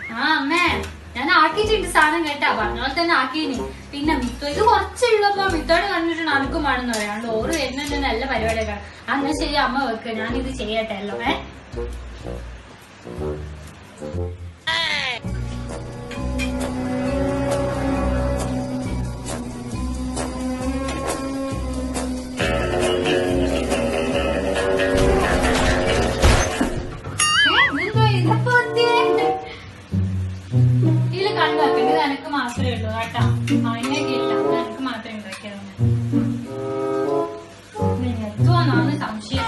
ആ അമ്മേ ഞാൻ ആക്കിയിട്ടുണ്ട് സാധനം കേട്ടാ പറഞ്ഞ പോലെ തന്നെ ആക്കീനി പിന്നെ മിത്തോ ഇത് കുറച്ചുള്ളപ്പോ മിത്തോട് കണ്ടിട്ട് അനക്കും വേണമെന്ന് പറയാണ്ട് ഓറ് വരുന്നുണ്ട് നല്ല പരിപാടിയൊക്കെ അന്ന് ശരി അമ്മ വെക്ക് ഞാൻ ഇത് ചെയ്യട്ടെ അല്ലോ ഏ ഏ, ഇതെന്തോ ഇതിപ്പോ എന്തിയെ? ഇതില് കണ്ടു വെക്കണ്ട ഇത് എനക്ക് മാത്രമേ ഉള്ളൂ കേട്ടോ അതിനൊക്കെ ഇല്ല ഇത് എനക്ക് മാത്രമേ ഉണ്ടാക്കിയത് എത്തുവാന്നാണ് സംശയം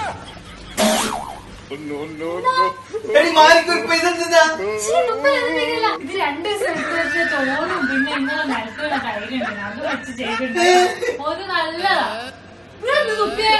എടി മാറിക്കൊടുപ്പ് ഇതെന്താ ശ്ശേ, ഇപ്പൊ ഇതൊന്നുമില്ല. ഇത് രണ്ട് ദിവസം എടുത്ത് വെച്ച ചോറും പിന്നെ ഇന്നലെ നിലത്തുള്ള കയ്യിലുണ്ട് അത് വെച്ച് ചെയ്തിട്ടുണ്ട് ഒരു നല്ലതാ ഇതെന്ത് തുപ്പിയേ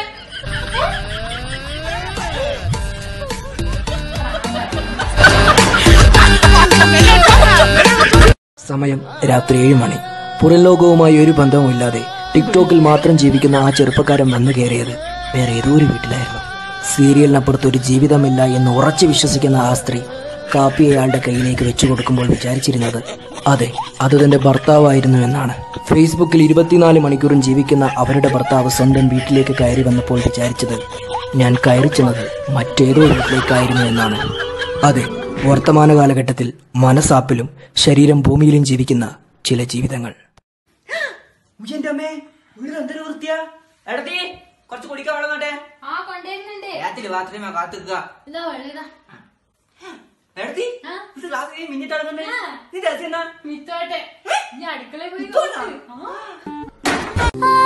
സമയം രാത്രി ഏഴ് മണി പുറം ലോകവുമായി ഒരു ബന്ധവുമില്ലാതെ ടിക്ടോക്കിൽ മാത്രം ജീവിക്കുന്ന ആ ചെറുപ്പക്കാരൻ വന്നു കയറിയത് വേറെ ഏതോ ഒരു വീട്ടിലായിരുന്നു സീരിയലിനപ്പുറത്ത് ഒരു ജീവിതമില്ല എന്ന് ഉറച്ചു വിശ്വസിക്കുന്ന ആ സ്ത്രീ കാപ്പി അയാളുടെ കയ്യിലേക്ക് വെച്ചു കൊടുക്കുമ്പോൾ വിചാരിച്ചിരുന്നത് അതെ അത് തന്റെ ഭർത്താവായിരുന്നു എന്നാണ് ഫേസ്ബുക്കിൽ ഇരുപത്തിനാല് മണിക്കൂറും ജീവിക്കുന്ന അവരുടെ ഭർത്താവ് സ്വന്തം വീട്ടിലേക്ക് കയറി വന്നപ്പോൾ വിചാരിച്ചത് ഞാൻ കയറി ചെന്നത് മറ്റേതോ വീട്ടിലേക്കായിരുന്നു എന്നാണ് അതെ വർത്തമാന കാലഘട്ടത്തിൽ മനസാപ്പിലും ശരീരം ഭൂമിയിലും ജീവിക്കുന്ന ചില ജീവിതങ്ങൾ എന്റെ അമ്മേ വീട് എന്തൊരു വൃത്തിയാ എടത്തി കുറച്ച് കുടിക്കാൻ വെള്ളം വേണ്ടേ ആ കൊണ്ടുവരുന്നുണ്ട് രാത്രി ബാത്റൂമാ കാത്തുക ഇതാ വെള്ളം ഇതാ എടത്തി ആ? ഇത് ക്ലാസ് മിന്നിട്ടാടുന്നുണ്ട് ആ. നീ രസം എന്നാ മിത്തോട്ടെ ഇനി അടുക്കളയിൽ പോയി മിത്തോട്ടാ? നോക്ക്. ആ.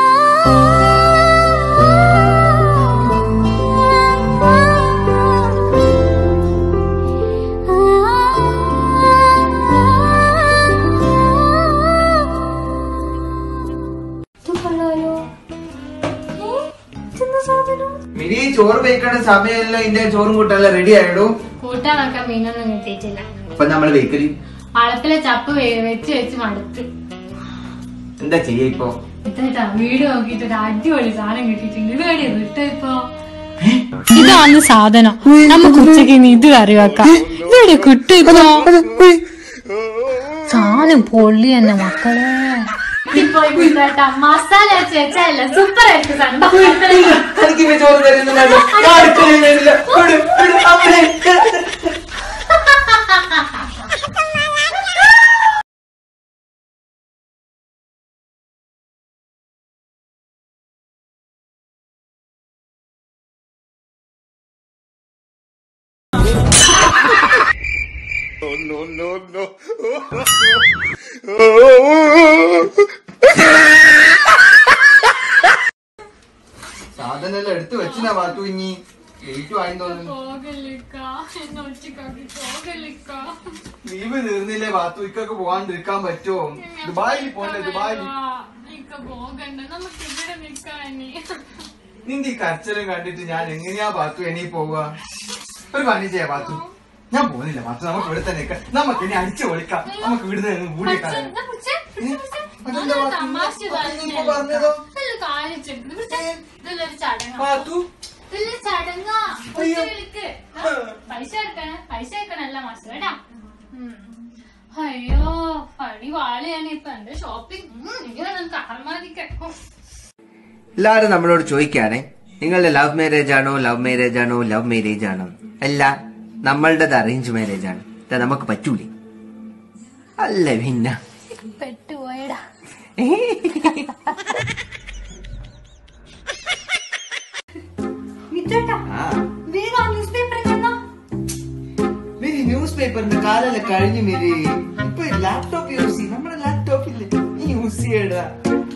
മിനി ചോറ് വെക്കേണ്ട സമയമല്ലോ ഇന്റെ ചോറും കൂട്ടെല്ലാം റെഡി ആയിടൂ കൂട്ടാൻ വെക്കാൻ മീനൊന്നും കിട്ടിയിട്ടില്ല അപ്പൊ നമ്മൾ വെക്കല് വളപ്പിലെ ചപ്പ് വെ- വെച്ച് വെച്ച് മടുത്ത് എന്താ ചെയ്യാ ഇപ്പൊ ഇതാ വീട് നോക്കിയിട്ട് ഒരു അടിപൊളി സാധനം കിട്ടിയിട്ടുണ്ട് ഇത് വേണ്ടി വിട്ടോ ഇപ്പൊ ഇതാണ് സാധനം നമുക്ക് ഉച്ചക്ക് ഇനി ഇത് കറി വെക്കാം ഇതെവിടെ കിട്ടും ഇപ്പൊ സാധനം പൊള്ളി തന്നെ മക്കളെ ഇപ്പൊ ഇതാ മസാല വെച്ചല്ല സൂപ്പർ ആയിരിക്കും സാധനം എനിക്ക് ഇനി ചോറ് തരുന്നില്ല ഞാൻ അടുക്കളയിൽ വരില്ല. വിട്, വിട്, അമ്മേ. സാധനം എല്ലാം എടുത്തു വെച്ചിനാ പാത്തു ഇനി ലേറ്റ് ആയി തോന്നുന്നു പോകലിക്ക എന്നെ ഒറ്റക്കാക്കി പോകലിക്ക ലീവ് തീർന്നില്ലേ പാത്തു ഇക്കൊക്കെ പോകാണ്ടിരിക്കാൻ പറ്റുമോ ദുബായിൽ പോണ്ടേ ദുബായിൽ ഇക്ക പോകണ്ട നമുക്ക് ഇവിടെ നിക്കാനി നിന്റെ ഈ കരച്ചിലും കണ്ടിട്ട് ഞാൻ എങ്ങനെയാ പാത്തു ഇനി പോവുക ഒരു പണി ചെയ്യാ പാത്തു ഞാൻ പോകുന്നില്ല പാത്തു നമുക്ക് ഇവിടെ തന്നെ നിൽക്കാം നമുക്ക് ഇനി അടിച്ചു പൊളിക്കാം നമുക്ക് ഇവിടുന്ന് അങ്ങ് കൂടിയേക്കാം അതെന്താ പാത്തു? തമാശ ഇപ്പൊ പറഞ്ഞതോ? ഇതൊരു ചടങ്ങാ പാത്തു ഇതൊരു ചടങ്ങാ അയ്യോ. വിളിക്ക് പൈസ എടുക്കണേ പൈസ എടുക്കണല്ല മാസ്റ്റർ കേട്ടാ ഉം. അയ്യോ പണി വാളിയാണ് ഇപ്പൊ എന്റെ ഷോപ്പിംഗ് ഇങ്ങനെ കർമാദിക്ക എല്ലാവരും നമ്മളോട് ചോദിക്കുകയാണെ നിങ്ങളുടെ ലവ് മാരേജ് ആണോ ലവ് മാരേജ് ആണോ ലവ് മാരേജ് ആണോ അല്ല നമ്മളുടേത് അറേഞ്ച് മാരേജ് ആണ് ഇത് നമുക്ക് പറ്റൂലേ അല്ല പിന്നെ പെട്ടുപോയടാ മിത്രട്ടാ ആ വേഗം ന്യൂസ് പേപ്പർ ചെന്നോ മേരി ന്യൂസ് പേപ്പറിന്റെ കാലല്ല കഴിഞ്ഞു മേരി ഇപ്പൊ ലാപ്ടോപ്പ് യൂസ് ചെയ്യും നമ്മുടെ ലാപ്ടോപ്പില്ലേ നീ യൂസ് ചെയ്യടാ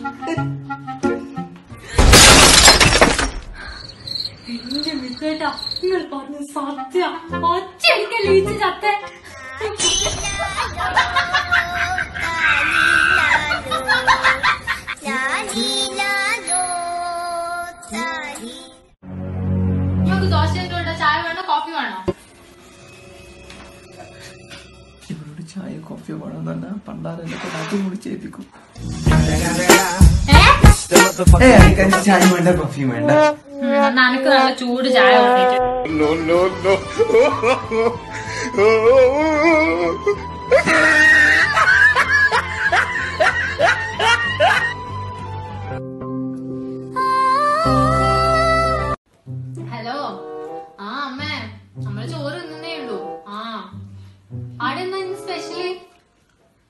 എന്റെ മിത്രട്ടാ നിങ്ങൾ പറഞ്ഞ സത്യ ഒറ്റയടിക്കല്ലേ ഈച്ച ചത്തേ നമുക്ക് ദോശ ഇട്ടുകൊണ്ടോ ചായ വേണോ കോഫി വേണോ ഇവരോട് ചായ കോഫി വേണം തന്നെ പണ്ടാരെന്നെ ആദ്യം കൂടി ചെയ്യിപ്പിക്കും ഏ ഏ എനിക്ക് ചായ വേണ്ട കോഫി വേണ്ട എന്നാ അനക്ക് നല്ല ചൂട് ചായ കൊണ്ടിട്ട്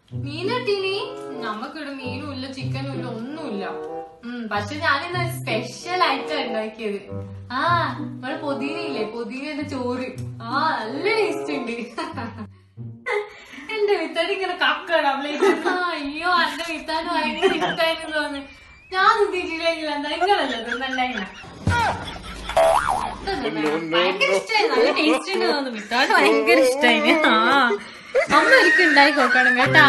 മീൻ കിട്ടീനി നമുക്കിവിടെ മീനും ഇല്ല ചിക്കനും ഇല്ല ഒന്നുമില്ല ഉം പക്ഷെ ഞാനിന്ന് സ്പെഷ്യൽ ഐറ്റം ഉണ്ടാക്കിയത് ആ നമ്മളെ പൊതിനയില്ലേ പൊതിനയുടെ ചോറ് ആ നല്ല ടേസ്റ്റ് ഉണ്ട് എന്റെ വിത്താൻ ഇങ്ങനെ കക്കണം അയ്യോ എന്റെ വിത്താൻ ഭയങ്കര ഇഷ്ടായിരുന്നു തോന്നുന്നു ഞാൻ തിന്നിട്ടില്ലെങ്കിൽ എന്താ നിങ്ങളല്ല തിന്നണ്ടായില്ല ഭയങ്കര ഇഷ്ടായി നല്ല ടേസ്റ്റ് ഉണ്ട് തോന്നുന്നു വിത്താൻ ഭയങ്കര ഇഷ്ടായി ആ അമ്മ ഒരിക്കൽ ഉണ്ടാക്കി നോക്കണം കേട്ടാ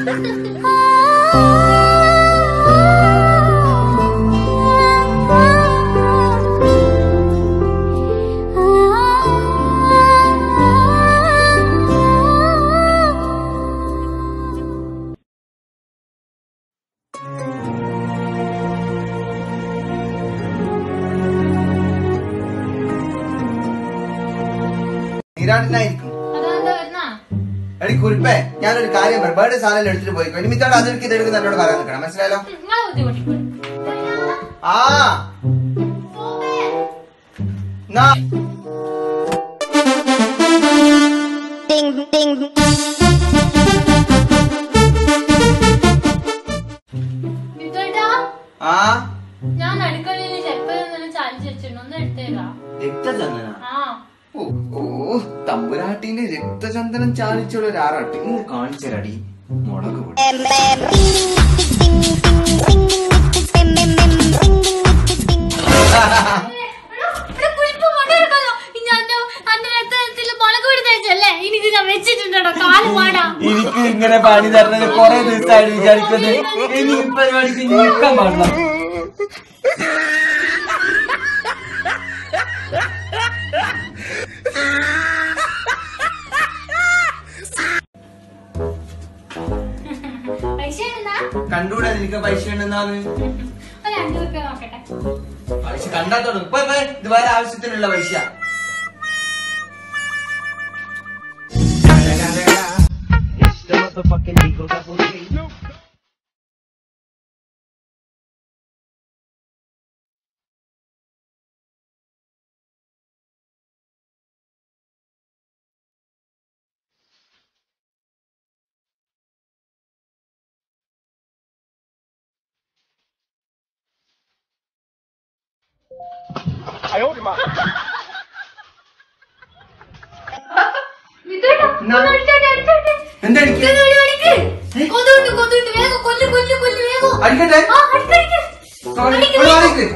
നീരാട്ടിനായിരിക്കും അതെന്താ വരുന്ന എടി കുറിപ്പേ ഞാനൊരു കാര്യം പറയാം ബർത്ത്ഡേ സാധനം എടുത്തിട്ട് പോയിക്കോ ഇനി മിത്തോട് അതെടുക്ക് ഇതെടുക്കുന്ന എന്നോട് പറയാൻ നിൽക്കണം മനസ്സിലായല്ലോ നിങ്ങളെ ബുദ്ധിമുട്ടിക്കോ ആ നാ വിത്തോട്ടാ ആ ഞാൻ അടുക്കളയിൽ ചെപ്പൽ ചാലിച്ച് വെച്ചിട്ടുണ്ട് ഒന്ന് എടുത്തേരാ രക്തചന്ദന ആ ഓ ഓ തമ്പുരാട്ടിന്റെ രക്തചന്ദനം ചാലിച്ചുള്ള ഒരു ആറാട്ടി നിങ്ങൾ കാണിച്ചരടി മുളക് പൊടി ഇവിടെ കുളിപ്പ് കൊണ്ടുവരുമല്ലോ. ഇനി അന്റെ അന്റെ രക്തത്തില് മുളക് പൊടി തേച്ചല്ലേ ഇനി ഇത് ഞാൻ വെച്ചിട്ടുണ്ടോ കാല് പാടാ എനിക്ക് ഇങ്ങനെ പണി തരുന്നത് കൊറേ ദിവസമായിട്ട് വിചാരിക്കുന്നത് ഇനി ഈ പരിപാടിക്ക് നിൽക്കാൻ പാടില്ല പൈസ എന്നാ കണ്ടൂടെ നിനക്ക് പൈസ ഉണ്ടെന്നാണ് ഒരു അഞ്ചു റുപ്യ നോക്കട്ടെ പൈസ കണ്ടാ തുടങ്ങും ഇപ്പൊ ഇപ്പൊ ഇത് വേറെ ആവശ്യത്തിനുള്ള പൈസ വിത്തോട്ടാ എന്നാ? ഒന്ന് അടിച്ചോട്ടെ അടിച്ചോട്ടെ എന്താ എനിക്ക് ഇത് ഒരു അടിക്ക്. കൊതുണ്ട് കൊതുണ്ട് വേഗം കൊല്ലു കൊല്ലു കൊല്ലു വേഗം അടിക്കട്ടെ ആ അടിക്കടിക്ക് സോറി, അടിക്ക്, ഇവിടെ വേഗം. വാടിക്ക്.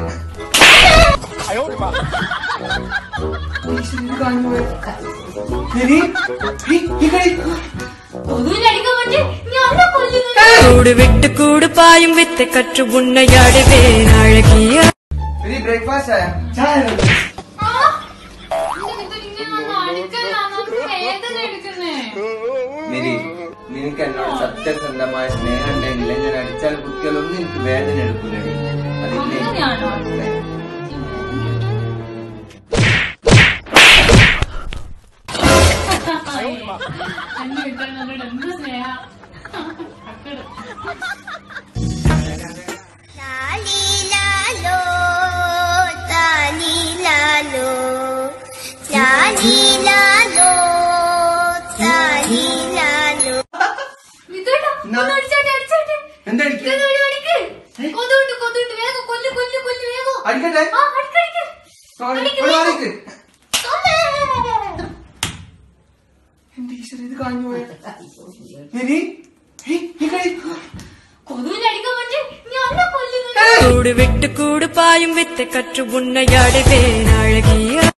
ഈശ്വരൻ, ഇത് കാണുന്നു പോയി. എടി, ഈ, ഈ കൈ. കൊതുവിനെ അടിക്കാൻ പറ്റി ഞാൻ കൊല്ലുന്നു கூடு விட்டு கூடு பாயும் வித்தை கற்று உன்னையாடுவேன் அழகிய എടി, ബ്രേക്ക്ഫാസ്റ്റ് ആയ ചായ വേണം. ആ എന്റെ വിത്തോട്ട് ഇങ്ങനെ വന്ന് അടിക്കലാണ് വേദന എടുക്കുന്നേ മിരി നിനക്ക് എന്നോട് സത്യസന്ധമായ സ്നേഹം ഉണ്ടെങ്കിൽ ഞാൻ അടിച്ചാൽ കുത്തിയാലൊന്നും എനിക്ക് വേദന എടുക്കൂലടി അതില്ലേ അങ്ങനെയാണോ? അന്ന് വിത്തോട്ട് എന്നോട് എന്ത് സ്നേഹ ലാലി ലാലോ താലി ലാലോ ലാലി ലാലോ താലി ലാലോ വിത്തോട്ടാ എന്നാ? ഒന്ന് അടിച്ചോട്ടെ അടിച്ചോട്ടെ എന്താ അടിക്കുക? ഇത് ഒരു അടിക്ക്. കൊതുണ്ട് കൊതുണ്ട് വേഗം കൊല്ലു കൊല്ലു കൊല്ലു വേഗം അടിക്കട്ടെ ആ അടിക്കടിക്ക് സോറി, അടിക്ക്, ഇവിടെ വേഗം. വാടിക്ക്. എന്റെ ഈശ്വരൻ, ഇത് കാഞ്ഞു പോയ മിരി ഈ, ഈ കൈ. കൊതുവിനെ അടിക്കാൻ പറ്റി ഞാൻ കൊല്ലുന്നു கூடு விட்டு கூடு பாயும் வித்தை கற்று உன்னையாடுவேன் அழகிய